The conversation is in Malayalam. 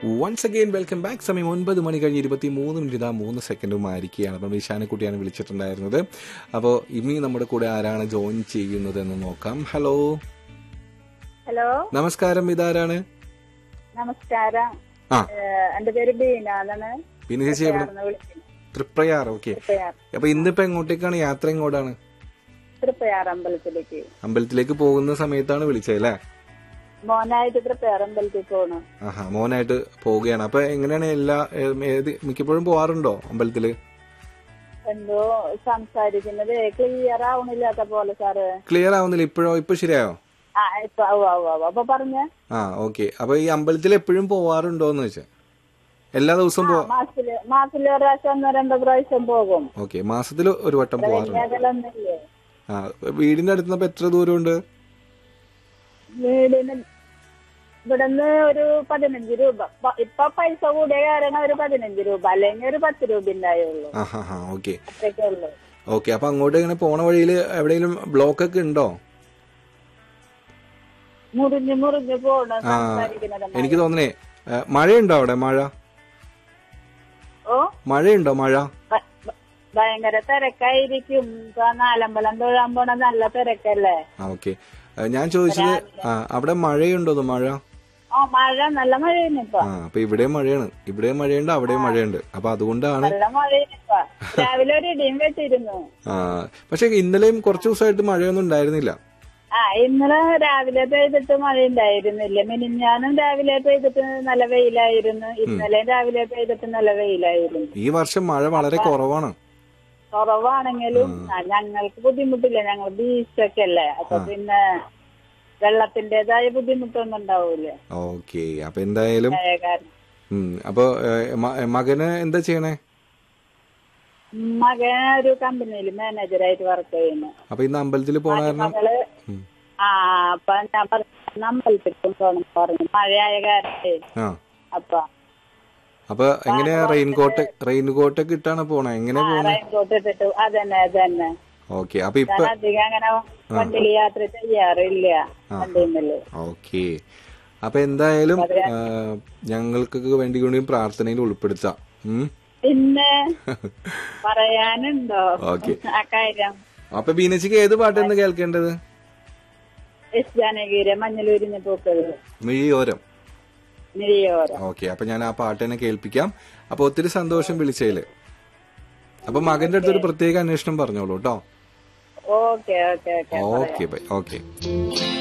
വൺസ് അഗെയിൻ വെൽക്കം ബാക്ക് സമയം ഒൻപത് മണി കഴിഞ്ഞ് ഇരുപത്തി മൂന്ന് മിനിറ്റ് ഇതാ മൂന്ന് സെക്കൻഡും ആയിരിക്കുകയാണ് അപ്പം വിശാനക്കുട്ടിയാണ് വിളിച്ചിട്ടുണ്ടായിരുന്നത് അപ്പോൾ ഇനി നമ്മുടെ കൂടെ ആരാണ് ജോയിൻ ചെയ്യുന്നത് എന്ന് നോക്കാം ഹലോ ഹലോ നമസ്കാരം ഇതാരാണ് നമസ്കാരം ആ ഏഹ് എന്റെ പേര് ബീന എന്നാണ് പിന്നെ ചേച്ചി എവിടെ തൃപ്പയാർന്ന് വിളിക്കുന്നത് തൃപ്രയാർ ഓക്കെ തൃപ്പയാർ അപ്പൊ ഇന്നിപ്പോ എങ്ങോട്ടേക്കാണ് യാത്ര എങ്ങോട്ടാണ് തൃപ്പയാർ അമ്പലത്തിലേക്ക് അമ്പലത്തിലേക്ക് പോകുന്ന സമയത്താണ് വിളിച്ചത് അല്ലേ മോനായിട്ട് തൃപ്പയാർ അമ്പലത്തിൽ പോണു ആഹാ മോനായിട്ട് പോവുകയാണ് അപ്പൊ എങ്ങനെയാണ് എല്ലാ ഏ- ഏത് മിക്കപ്പോഴും പോവാറുണ്ടോ അമ്പലത്തില് എന്തോ സംസാരിക്കുന്നത് ക്ലിയർ ആവണില്ലാത്ത പോലെ സാറ് ക്ലിയർ ആവുന്നില്ല ഇപ്പോഴോ ഇപ്പൊ ശരിയായോ ആ ഇപ്പൊ ആവു ആവു ആവു അപ്പൊ പറഞ്ഞ ആ ഓക്കെ അപ്പൊ ഈ അമ്പലത്തിൽ എപ്പോഴും പോവാറുണ്ടോ എന്ന് വെച്ചാ എല്ലാ ദിവസവും പോ മാസത്തില് മാസത്തില് ഒരു പ്രാവശ്യം ഒന്നോ രണ്ടോ പ്രാവശ്യം പോകും ഓക്കെ മാസത്തിൽ ഒരു വട്ടം പോവാറുണ്ട് അകലൊന്നുമില്ലേ ആ വീടിന്റെ അടുത്ത് നിന്ന് എത്ര ദൂരമുണ്ട് വീടിന് ഇവിടുന്ന് ഒരു പതിനഞ്ച് രൂപ പ- ഇപ്പൊ പൈസ കൂടിയ കാരണം ഒരു പതിനഞ്ച് രൂപ അല്ലെങ്കിൽ ഒരു പത്ത് രൂപ ഉണ്ടായുള്ളൂ ആ ഹാ ഹാ ഓക്കെ അത്രയൊക്കെ ഉള്ളൂ ഓക്കെ അപ്പൊ അങ്ങോട്ട് ഇങ്ങനെ പോണ വഴിയിൽ എവിടെയെങ്കിലും ബ്ലോക്ക് ഒക്കെ ഉണ്ടോ മുറിഞ്ഞ് മുറിഞ്ഞ് പോണ ആ സംസാരിക്കുന്നത് എനിക്ക് തോന്നണേ ഏ, മഴയുണ്ടോ അവിടെ മഴ ഓ മഴയുണ്ടോ മഴ ഭ- ഭ- ഭയങ്കര തിരക്കായിരിക്കും ഇപ്പൊ നാലമ്പലം തൊഴാൻ പോണ നല്ല തിരക്കല്ലേ ആ ഓക്കെ ഞാൻ ചോദിച്ചത് ആ അവിടെ മഴയുണ്ടോ മഴ ഓ മഴ നല്ല മഴയാണ് ഇപ്പൊ ആ അപ്പൊ ഇവിടെയും മഴയാണ് ഇവിടെയും മഴയുണ്ട് അവിടെയും മഴയുണ്ട് അപ്പൊ അതുകൊണ്ടാണ് നല്ല മഴയാണ് ഇപ്പൊ രാവിലെ ഒരു ഇടിയും വെച്ചിരുന്നു ആ പക്ഷെ ഇന്നലെയും കുറച്ച് ദിവസമായിട്ട് മഴയൊന്നും ഉണ്ടായിരുന്നില്ല ആ ഇന്നലെ രാവിലെ പെയ്തിട്ട് മഴ ഉണ്ടായിരുന്നില്ല മിനിഞ്ഞാനും രാവിലെ പെയ്തിട്ട് നല്ല വെയിലായിരുന്നു ഇന്നലെയും രാവിലെ പെയ്തിട്ട് നല്ല വെയിലായിരുന്നു ഈ വർഷം മഴ വളരെ കുറവാണ് കുറവാണെങ്കിലും ആ, ഞങ്ങൾക്ക് ബുദ്ധിമുട്ടില്ല ഞങ്ങൾ ബീച്ചൊക്കെ അല്ലേ അപ്പൊ പിന്നെ വെള്ളത്തിന്റേതായ ബുദ്ധിമുട്ടൊന്നും ഉണ്ടാവൂല ഓക്കെ അപ്പൊ എന്തായാലും ആയ കാരണം ഉം, അപ്പൊ ഏ, മ- മകന് എന്താ ചെയ്യണേ മകൻ ഒരു കമ്പനിയിൽ മാനേജറായിട്ട് വർക്ക് ചെയ്യുന്നു അപ്പൊ ഇന്ന് അമ്പലത്തിൽ പോണ കാരണം മകള് ഉം. ആ അപ്പൊ ഞാൻ പറഞ്ഞു അമ്പലത്തിൽ കൊണ്ടുപോകണം പറഞ്ഞു മഴയായ കാരണേ ആ അപ്പൊ അപ്പൊ എങ്ങനെയാ റെയിൻകോട്ട് റെയിൻകോട്ട് ഒക്കെ ഇട്ടാണ് പോണേ എങ്ങനെ പോണേ റെയിൻകോട്ട് ഇട്ടിട്ട് അതന്നെ അതന്നെ ഓക്കെ അപ്പൊ ഇപ്പൊ ഞാൻ അധികം അങ്ങനെ വണ്ടിയിൽ യാത്ര ചെയ്യാറില്ല വണ്ടിയിൽ ഓക്കെ അപ്പൊ എന്തായാലും ആ, ഞങ്ങൾക്കൊക്കെ വേണ്ടി കൂടിയും പ്രാർത്ഥനയിൽ ഉൾപ്പെടുത്താം ഉം. പിന്നെ പറയാനുണ്ടോ ഓക്കെ ആ കാര്യം അപ്പൊ ബീനച്ചിക്ക് ഏത് പാട്ടാണ് കേൾക്കേണ്ടത് എസ് ജാനകിരെ മഞ്ഞളൂരിന് പൂക്കൾ മിഴിയോരം നിരിയോരം ഓക്കെ അപ്പൊ ഞാൻ ആ പാട്ട് തന്നെ കേൾപ്പിക്കാം അപ്പൊ ഒത്തിരി സന്തോഷം വിളിച്ചതില് അപ്പൊ മകന്റെ അടുത്തൊരു പ്രത്യേക അന്വേഷണം പറഞ്ഞോളൂ കേട്ടോ okay okay okay okay bye okay